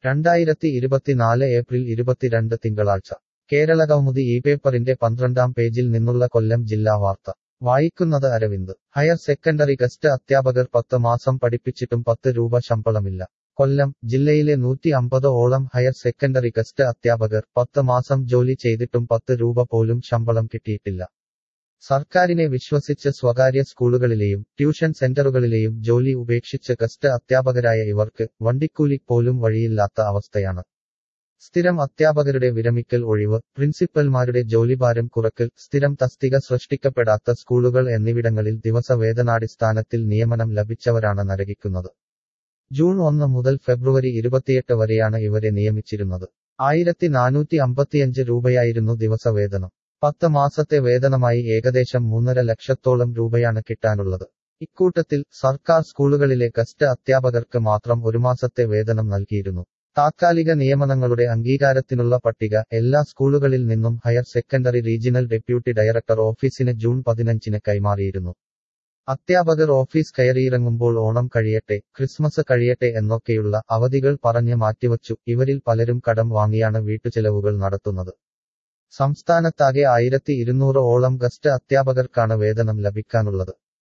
രണ്ടായിരത്തി ഇരുപത്തിനാല് ഏപ്രിൽ ഇരുപത്തിരണ്ട് തിങ്കളാഴ്ച കേരളകൗമുദി ഈ പേപ്പറിന്റെ പന്ത്രണ്ടാം പേജിൽ നിന്നുള്ള കൊല്ലം ജില്ലാ വാർത്ത വായിക്കുന്നത് അരവിന്ദ് ഹയർ സെക്കൻഡറി ഗസ്റ്റ് അധ്യാപകർ പത്ത് മാസം പഠിപ്പിച്ചിട്ടും പത്ത് രൂപ ശമ്പളമില്ല കൊല്ലം ജില്ലയിലെ നൂറ്റി അമ്പത് ഓളം ഹയർ സെക്കൻഡറി ഗസ്റ്റ് അധ്യാപകർ പത്ത് മാസം ജോലി ചെയ്തിട്ടും പത്ത് രൂപ പോലും ശമ്പളം കിട്ടിയിട്ടില്ല സർക്കാരിനെ വിശ്വസിച്ച് സ്വകാര്യ സ്കൂളുകളിലെയും ട്യൂഷൻ സെന്ററുകളിലെയും ജോലി ഉപേക്ഷിച്ച് ഗസ്റ്റ് അധ്യാപകരായ ഇവർക്ക് വണ്ടിക്കൂലി പോലും വഴിയില്ലാത്ത അവസ്ഥയാണ് സ്ഥിരം അധ്യാപകരുടെ വിരമിക്കൽ ഒഴിവ് പ്രിൻസിപ്പൽമാരുടെ ജോലിഭാരം കുറക്കൽ സ്ഥിരം തസ്തിക സൃഷ്ടിക്കപ്പെടാത്ത സ്കൂളുകൾ എന്നിവിടങ്ങളിൽ ദിവസവേതനാടിസ്ഥാനത്തിൽ നിയമനം ലഭിച്ചവരാണ് നരകിക്കുന്നത് ജൂൺ ഒന്ന് മുതൽ ഫെബ്രുവരി ഇരുപത്തിയെട്ട് വരെയാണ് ഇവരെ നിയമിച്ചിരുന്നത് ആയിരത്തി നാനൂറ്റി അമ്പത്തിയഞ്ച് രൂപയായിരുന്നു ദിവസവേതനം പത്ത് മാസത്തെ വേതനമായി ഏകദേശം മൂന്നര ലക്ഷത്തോളം രൂപയാണ് കിട്ടാനുള്ളത് ഇക്കൂട്ടത്തിൽ സർക്കാർ സ്കൂളുകളിലെ ഗസ്റ്റ് അധ്യാപകർക്ക് മാത്രം ഒരു മാസത്തെ വേതനം നൽകിയിരുന്നു താത്കാലിക നിയമനങ്ങളുടെ അംഗീകാരത്തിനുള്ള പട്ടിക എല്ലാ സ്കൂളുകളിൽ നിന്നും higher secondary regional deputy director ഓഫീസിന് ജൂൺ പതിനഞ്ചിന് കൈമാറിയിരുന്നു അധ്യാപകർ ഓഫീസ് കയറിയിറങ്ങുമ്പോൾ ഓണം കഴിയട്ടെ ക്രിസ്മസ് കഴിയട്ടെ എന്നൊക്കെയുള്ള അവധികൾ പറഞ്ഞ് മാറ്റിവച്ചു ഇവരിൽ പലരും കടം വാങ്ങിയാണ് വീട്ടുചെലവുകൾ നടത്തുന്നത് സംസ്ഥാനത്താകെ ആയിരത്തി ഇരുന്നൂറ് ഓളം ഗസ്റ്റ് അധ്യാപകർക്കാണ് വേതനം ലഭിക്കാനുള്ളത്